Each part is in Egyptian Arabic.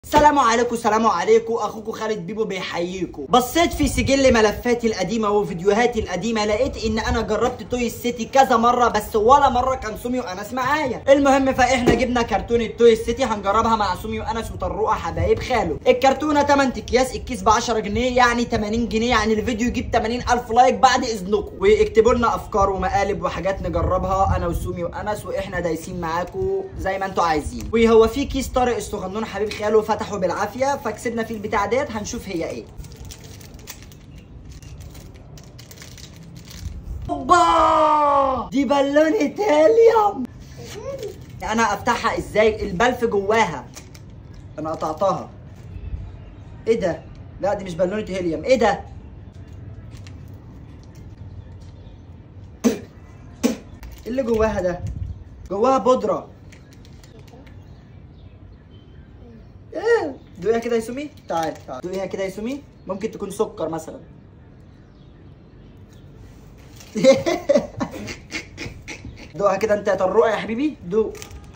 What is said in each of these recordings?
السلام عليكم السلام عليكم اخوكم خالد بيبو بيحييكم بصيت في سجل ملفاتي القديمه وفيديوهاتي القديمه لقيت ان انا جربت توي سيتي كذا مره بس ولا مره كان سومي وانس معايا المهم فاحنا جبنا كرتونه توي سيتي هنجربها مع سومي وانس وطروقه حبايب خاله الكرتونه 8 اكياس الكيس ب 10 جنيه يعني 80 جنيه يعني الفيديو يجيب 80000 لايك بعد اذنكم واكتبوا لنا افكار ومقالب وحاجات نجربها انا وسومي وانس واحنا دايسين معاكم زي ما انتوا عايزين وهو في كيس طارق الصغنون حبيب خاله فتحه بالعافيه فكسبنا فيه البتاع ديت هنشوف هي ايه اوبا دي بالونه هيليوم انا افتحها ازاي البلف جواها انا قطعتها ايه ده لا دي مش بالونه هيليوم ايه ده ايه اللي جواها ده جواها بودره ايه دوقيها كده يا سومي تعال تعال دوقيها كده يا سومي ممكن تكون سكر مثلا دوقها كده انت يا طروقه يا حبيبي دوق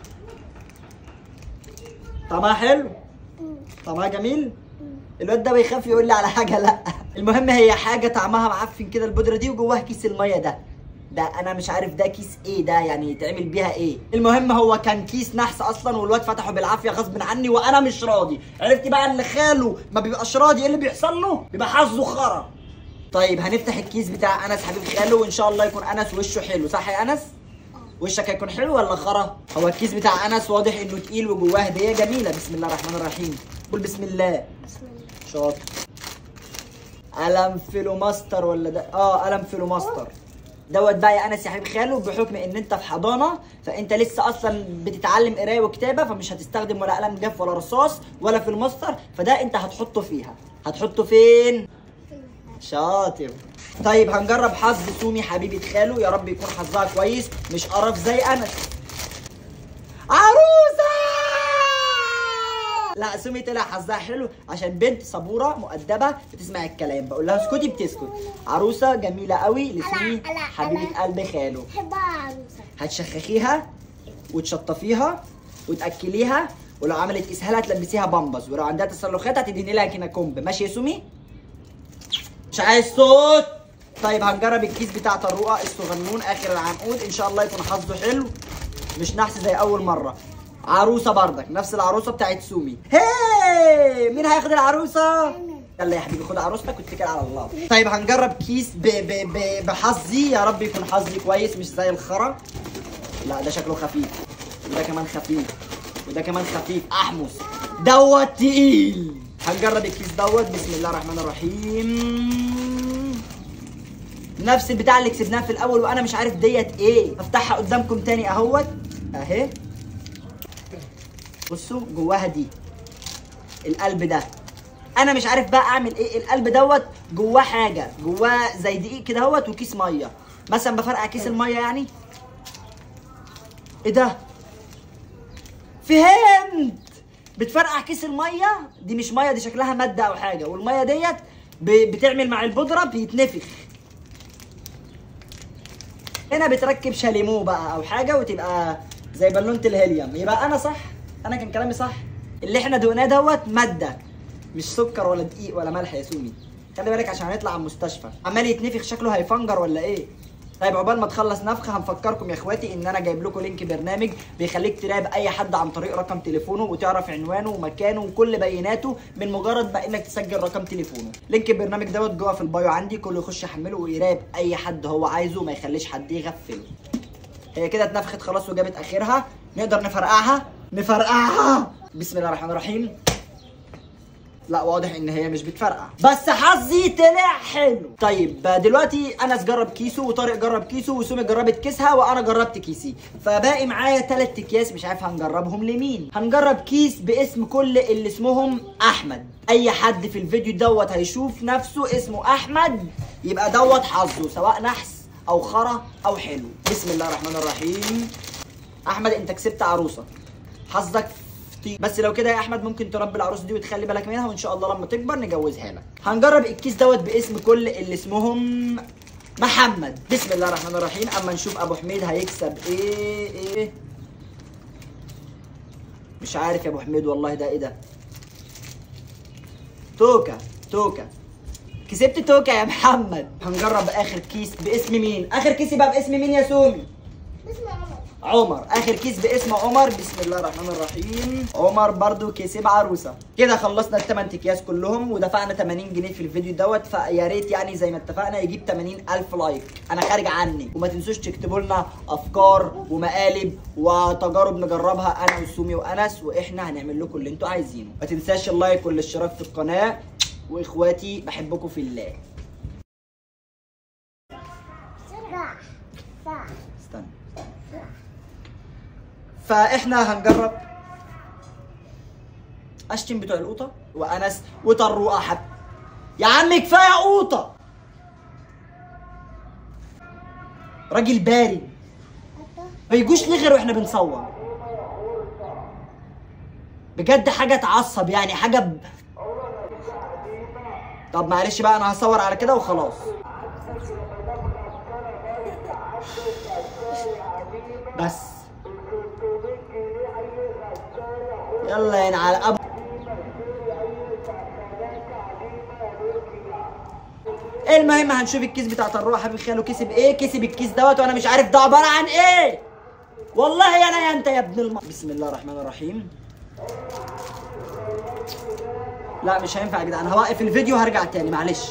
طعمها حلو طعمها جميل الواد ده بيخاف يقول لي على حاجه لا المهم هي حاجه طعمها معفن كده البودره دي وجواها كيس الميه ده ده انا مش عارف ده كيس ايه ده يعني يتعمل بيها ايه المهم هو كان كيس نحس اصلا والواد فتحه بالعافيه غصب عني وانا مش راضي عرفت بقى اللي خاله ما بيبقاش راضي ايه اللي بيحصل له بيبقى حظه خرا طيب هنفتح الكيس بتاع انس حبيب خاله وان شاء الله يكون انس وشه حلو صح يا انس وشك هيكون حلو ولا خرا هو الكيس بتاع انس واضح انه تقيل وجواه هديه جميله بسم الله الرحمن الرحيم قول بسم الله شاطر قلم فيلوماستر ولا ده اه قلم فيلوماستر دوت بقى يا انس يا حبيب خاله بحكم ان انت في حضانه فانت لسه اصلا بتتعلم قرايه وكتابه فمش هتستخدم ولا قلم جاف ولا رصاص ولا في الماستر فده انت هتحطه فيها هتحطه فين شاطر طيب هنجرب حظ سومي حبيبه خاله يا رب يكون حظها كويس مش قرف زي انس عروسه لا سومي طلع حظها حلو عشان بنت صبوره مؤدبه بتسمع الكلام بقول لها اسكتي بتسكت عروسه جميله قوي لسومي ألا- ألا- حبيبه ألا. قلب خاله بحبها عروسة هتشخخيها وتشطفيها وتاكليها ولو عملت اسهال هتلبسيها بامبس ولو عندها تسلخات هتدهني لها كيناكومب ماشي يا سومي مش عايز صوت طيب هنجرب الكيس بتاع طروقه الصغنون اخر العنقود ان شاء الله يكون حظه حلو مش نحس زي اول مره عروسه بردك نفس العروسه بتاعت سومي هي مين هياخد العروسه يلا يا حبيبي خد عروستك واتكل على الله طيب هنجرب كيس ب ب ب بحظي يا رب يكون حظي كويس مش زي الخرا لا ده شكله خفيف وده كمان خفيف وده كمان خفيف احمس دوت تقيل هنجرب الكيس دوت بسم الله الرحمن الرحيم نفس البتاع اللي كسبناه في الاول وانا مش عارف ديت ايه افتحها قدامكم تاني اهوت اهي بصوا جواها دي القلب ده انا مش عارف بقى اعمل ايه القلب دوت جواه حاجه جواه زي دقيق كده اهوت وكيس ميه مثلا بفرقع كيس الميه يعني ايه ده فهمت بتفرقع كيس الميه دي مش ميه دي شكلها ماده او حاجه والميه ديت ب- بتعمل مع البودره بيتنفخ هنا بتركب شاليمو بقى او حاجه وتبقى زي بالونه الهيليوم يبقى انا صح انا كان كلامي صح اللي احنا دقناه دوت ماده مش سكر ولا دقيق ولا ملح يا سومي خلي بالك عشان هنطلع على المستشفى عمال يتنفخ شكله هيفنجر ولا ايه طيب عقبال ما تخلص نفخه هنفكركم يا اخواتي ان انا جايب لكم لينك برنامج بيخليك تراقب اي حد عن طريق رقم تليفونه وتعرف عنوانه ومكانه وكل بياناته من مجرد بقى انك تسجل رقم تليفونه لينك البرنامج دوت جوه في البايو عندي كله يخش يحمله ويراقب اي حد هو عايزه وما يخليش حد يغفله هي كده اتنفخت خلاص وجابت اخرها نقدر نفرقعها نفرقعها بسم الله الرحمن الرحيم لا واضح ان هي مش بتفرقع بس حظي طلع حلو طيب دلوقتي انس جرب كيسه وطارق جرب كيسه وسومي جربت كيسها وانا جربت كيسي فباقي معايا ثلاث اكياس مش عارف هنجربهم لمين هنجرب كيس باسم كل اللي اسمهم احمد اي حد في الفيديو دوت هيشوف نفسه اسمه احمد يبقى دوت حظه سواء نحس او خرا او حلو بسم الله الرحمن الرحيم احمد انت كسبت عروسه حظك في- بس لو كده يا احمد ممكن تربي العروسه دي وتخلي بالك منها وان شاء الله لما تكبر نجوزها لك هنجرب الكيس دوت باسم كل اللي اسمهم محمد بسم الله الرحمن الرحيم اما نشوف ابو حميد هيكسب ايه ايه مش عارف يا ابو حميد والله ده ايه ده توكا توكا كسبت توكا يا محمد هنجرب اخر كيس باسم مين اخر كيس يبقى باسم مين يا سومي اسمه عمر عمر اخر كيس باسم عمر بسم الله الرحمن الرحيم عمر برضو كسب عروسه كده خلصنا الثمان اكياس كلهم ودفعنا 80 جنيه في الفيديو دوت فيا ريت يعني زي ما اتفقنا يجيب 80 الف لايك انا خارج عني وما تنسوش تكتبوا لنا افكار ومقالب وتجارب نجربها انا وسومي وانس واحنا هنعمل لكم اللي انتوا عايزينه ما تنساش اللايك والاشتراك في القناه واخواتي بحبكم في الله صح صح استنى فاحنا هنجرب اشتم بتوع القوطه وانس وطروقه حب يا عم كفايه قوطه راجل بارد ما يجوش ليه غير واحنا بنصور بجد حاجه تعصب يعني حاجه ب... طب معلش بقى انا هصور على كده وخلاص بس يلا يعني على ابو المهم هنشوف الكيس بتاع طروه حبيب خاله كسب ايه كسب الكيس دوت وانا مش عارف ده عباره عن ايه والله يا انا يا انت يا ابن الم... بسم الله الرحمن الرحيم لا مش هينفع يا جدعان هوقف الفيديو هرجع تاني معلش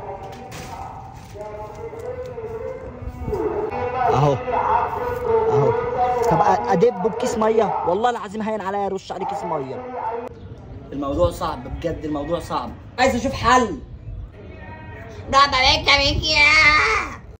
اهو اهو طب ادب بكيس ميه والله العظيم هين عليا ارش عليه كيس ميه الموضوع صعب بجد الموضوع صعب عايز اشوف حل ده باباك يا